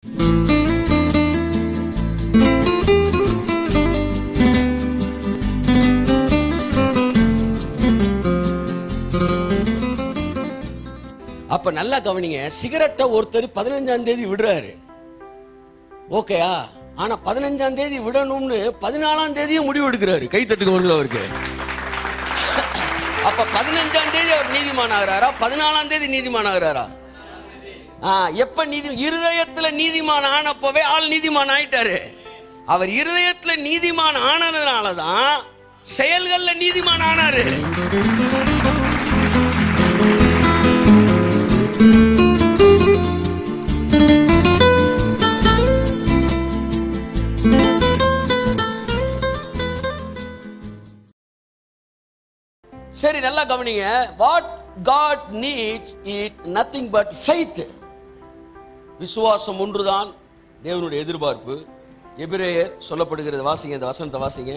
அப்ப நல்லா கவனிங்க சிகரெட்டை ஒருத்தர் பதினஞ்சாம் தேதி விடுறாரு ஓகேயா ஆனா பதினஞ்சாம் தேதி விடணும்னு பதினாலாம் தேதியும் முடிவு எடுக்கிறாரு கை தட்டுக்கு வருது அவருக்கு அப்ப பதினஞ்சாம் தேதி அவர் நீதிமான் ஆகிறாரா பதினாலாம் தேதி நீதிமான் ஆகிறாரா ஆ, எப்ப நீதி இருதயத்துல நீதிமான் ஆனப்பவே ஆள் நீதிமான் ஆயிட்டாரு அவர் இருதயத்துல நீதிமான் ஆனதுனால தான் செயல்கள்ல நீதிமான் ஆனாரு சரி நல்லா கவனிங்க what God needs it nothing but faith விசுவாசம் ஒன்றுதான் தேவனுடைய எதிர்பார்ப்பு எபிரேயர் சொல்லப்படுகிறது வாசிங்க இந்த வசனத்தை வாசிங்க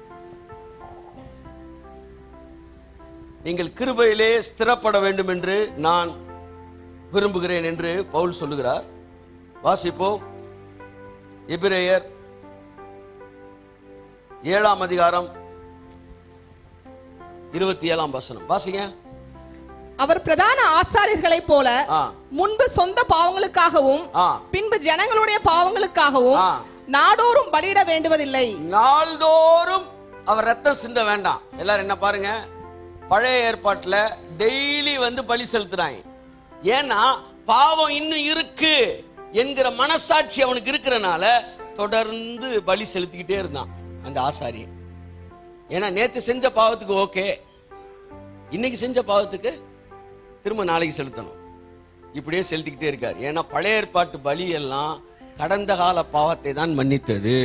நீங்கள் கிருபையிலே ஸ்திரப்பட வேண்டும் என்று நான் விரும்புகிறேன் என்று பவுல் சொல்லுகிறார் வாசிப்போம் எபிரேயர் ஏழாம் அதிகாரம் இருபத்தி ஏழாம் வசனம் வாசிங்க அவர் பிரதான ஆசாரியர்களைப் போல ஆ. முன்பு சொந்த பாவங்களுக்காகவும் ஆ. பின்பு ஜனங்களுடைய பாவங்களுக்காகவும் ஆ. நாடோறும் பலியிட வேண்டுவதில்லை நாள்தோறும் அவர் ரத்தம் சிந்த வேண்டாம் எல்லாரும் என்ன பாருங்க பழைய ஏற்பாட்டுல டெய்லி வந்து பலி செலுத்துறாங்க ஏன்னா பாவம் இன்னும் இருக்கு என்கிற மனசாட்சி அவனுக்கு இருக்கிறனால தொடர்ந்து பலி செலுத்திக்கிட்டே இருந்தான் அந்த ஆசாரியன் ஏன்னா நேத்து செஞ்ச பாவத்துக்கு ஓகே இன்னைக்கு செஞ்ச பாவத்துக்கு திரும்ப நாளைக்கு செலுத்தணும் இப்படியே செலுத்திக்கிட்டே இருக்கார் ஏன்னா பழைய ஏற்பாட்டு பலி எல்லாம் கடந்த கால பாவத்தை தான் மன்னித்தது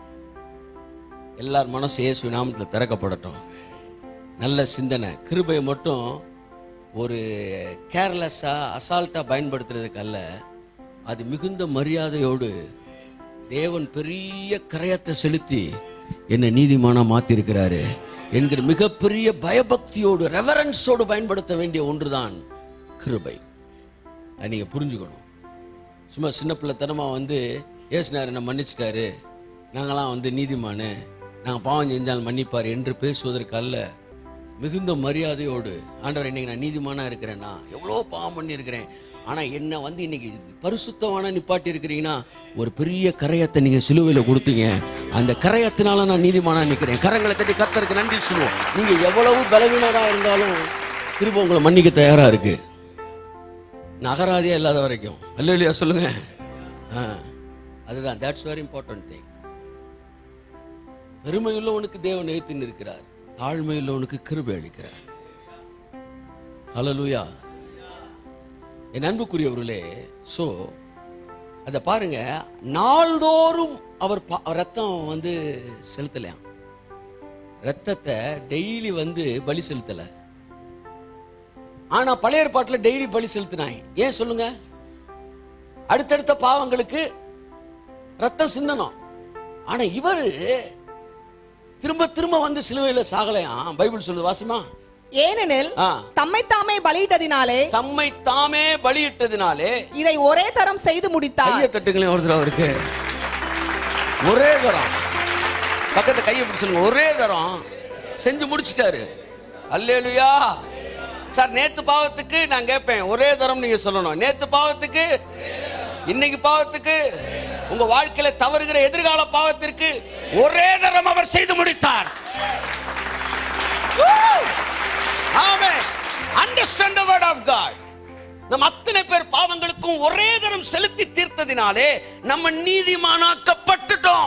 எல்லார் மனசு இயேசு நாமத்தில் திறக்கப்படட்டும் நல்ல சிந்தனை கிருபை மட்டும் ஒரு கேர்லெஸ்ஸாக அசால்ட்டாக பயன்படுத்துறதுக்கு அல்ல அது மிகுந்த மரியாதையோடு தேவன் பெரிய கரையத்தை செலுத்தி என்னை நீதிமானா மாத்திருக்கிறாரு என்கிற மிகப்பெரிய பயபக்தியோடு ரெவரன்ஸோடு பயன்படுத்த வேண்டிய ஒன்றுதான் கிருபை அதை நீங்கள் புரிஞ்சுக்கணும் சும்மா சின்ன பிள்ளைத்தனமா வந்து ஏசுனார் என்ன மன்னிச்சிட்டாரு நாங்களாம் வந்து நீதிமானு நாங்கள் பாவம் செஞ்சால் மன்னிப்பார் என்று பேசுவதற்கு அல்ல மிகுந்த மரியாதையோடு ஆண்டவர் இன்னைக்கு நான் நீதிமானா இருக்கிறேன்னா எவ்வளோ பாவம் பண்ணியிருக்கிறேன் ஆனால் என்ன வந்து இன்னைக்கு பரிசுத்தமான நிப்பாட்டி இருக்கிறீங்கன்னா ஒரு பெரிய கரையத்தை நீங்கள் சிலுவையில் கொடுத்தீங்க அந்த கரையத்தினால நான் நீதிமானா நிற்கிறேன் கரங்களை தட்டி கத்தருக்கு நன்றி சொல்லுவோம் நீங்கள் எவ்வளவு பலவீனராக இருந்தாலும் திரும்ப உங்களை மன்னிக்க தயாராக இருக்குது நகராதியா இல்லாத வரைக்கும் அல்ல இல்லையா சொல்லுங்க ஆ, அதுதான் தட்ஸ் வெரி இம்பார்ட்டன்ட் திங் பெருமையுள்ளவனுக்கு தேவன் எழுத்து நிற்கிறார் தாழ்மையுள்ளவனுக்கு கிருபை அளிக்கிறார் ஹalleluya என் அன்புக்குரியவர்களே சோ அதை பாருங்க நாள்தோறும் அவர் பா- ரத்தம் வந்து செலுத்தலையாம் ரத்தத்தை டெய்லி வந்து பலி செலுத்தலை ஆனா பழைய ஏற்பாட்டுல டெய்லி பலி செலுத்தினாங்க ஏன் சொல்லுங்க அடுத்தடுத்த பாவங்களுக்கு ரத்தம் சிந்தனம் ஆனா இவரு திரும்ப திரும்ப வந்து சிலுவையில சாகலையாம் பைபிள் சொல்லுது வாசிமா ஏனெனில் ஆ. தம்மை தாமே பலியிட்டதினாலே தம்மை தாமே பலியிட்டதினாலே இதை ஒரே தரம் செய்து முடித்தார் கையை தட்டுங்களேன் ஒரு தடவை அவருக்கு ஒரே தரம் பக்கத்தை கையை பிடிச்சு சொல்லுங்க ஒரே தரம் செஞ்சு முடிச்சிட்டாரு அல்லேலுயா சார் நேத்து பாவத்துக்கு நான் கேட்பேன் ஒரே தரம் நீங்க சொல்லணும் நேத்து பாவத்துக்கு இன்னைக்கு பாவத்துக்கு உங்க வாழ்க்கையில தவறுகிற எதிர்கால பாவத்திற்கு ஒரே தரம் அவர் செய்து முடித்தார் ஆமே understand the word of God நம் அத்தனை பேர் பாவங்களுக்கும் ஒரே தரம் செலுத்தி தீர்த்ததினாலே நம்ம நீதிமானாக்கப்பட்டுட்டோம்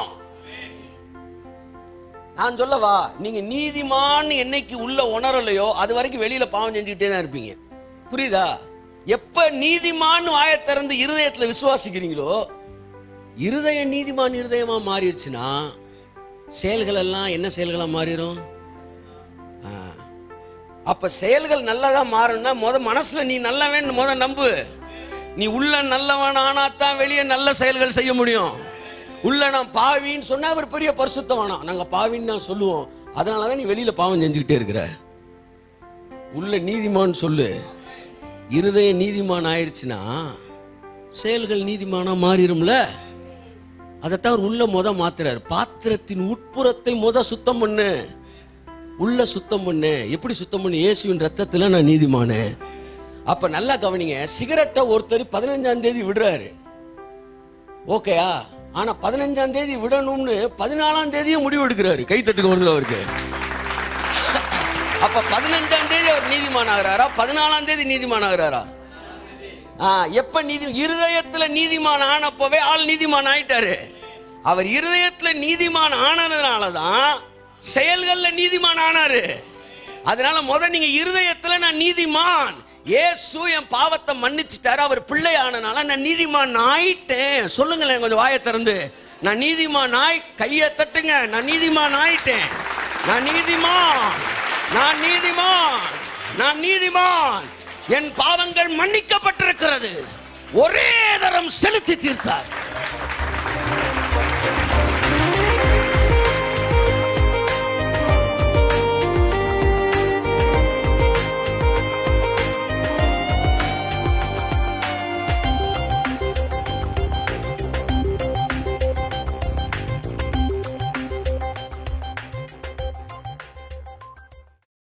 நான் சொல்லவா நீங்க நீதிமான் என்னைக்கு உள்ள உணரலையோ அது வரைக்கும் வெளியில பாவம் செஞ்சுக்கிட்டே தான் இருப்பீங்க புரியுதா எப்ப நீதிமான் வாயை திறந்து இருதயத்துல விசுவாசிக்கிறீங்களோ இருதய நீதிமான் இருதயமா மாறிடுச்சுன்னா செயல்கள் எல்லாம் என்ன செயல்களா மாறிடும் ஆ. அப்ப செயல்கள் நல்லதா மாறணும்னா முத மனசுல நீ நல்லவன் முத நம்பு நீ உள்ள நல்லவன் ஆனாதான் வெளியே நல்ல செயல்கள் செய்ய முடியும் உள்ள நான் பாவின்னு சொன்னா அவர் பெரிய பரிசுத்தவானா நாங்க பாவின்னு நான் சொல்லுவோம் அதனாலதான் நீ வெளியில பாவம் செஞ்சுக்கிட்டே இருக்கிற உள்ள நீதிமான் சொல்லு இருதய நீதிமான் ஆயிருச்சுன்னா செயல்கள் நீதிமானா மாறிடும்ல அதைத்தான் அவர் உள்ள முத மாத்துறாரு பாத்திரத்தின் உட்புறத்தை முத சுத்தம் பண்ணு உள்ள சுத்தம் பண்ணு எப்படி சுத்தம் பண்ணு இயேசுவின் ரத்தத்துல நான் நீதிமானே அப்ப நல்லா கவனிங்க சிகரெட்டை ஒருத்தர் பதினஞ்சாம் தேதி விடுறாரு ஓகேயா ஆனா பதினஞ்சாம் தேதி விடணும்னு பதினாலாம் தேதியும் முடிவு எடுக்கிறாரு கை தட்டுக்கு வருது அவருக்கு அப்ப பதினஞ்சாம் தேதி அவர் நீதிமான் ஆகிறாரா பதினாலாம் தேதி நீதிமான் ஆகிறாரா ஆ, எப்ப நீதி இருதயத்துல நீதிமான் ஆனப்பவே ஆள் நீதிமான் ஆயிட்டாரு அவர் இருதயத்துல நீதிமான் ஆனதுனால தான் செயல்கள்ல நீதிமான் ஆனாரு அதனால முத நீங்க இருதயத்துல நான் நீதிமான் இயேசு என் பாவத்தை மன்னிச்சிட்டாரு அவர் பிள்ளை ஆனனால நான் நீதிமான் ஆயிட்டேன் சொல்லுங்களேன் கொஞ்சம் வாயை திறந்து நான் நீதிமான் ஆய் கையை தட்டுங்க நான் நீதிமான் ஆயிட்டேன் நான் நீதிமான் நான் நீதிமான் நான் நீதிமான் என் பாவங்கள் மன்னிக்கப்பட்டிருக்கிறது ஒரே தரம் செலுத்தி தீர்த்தார்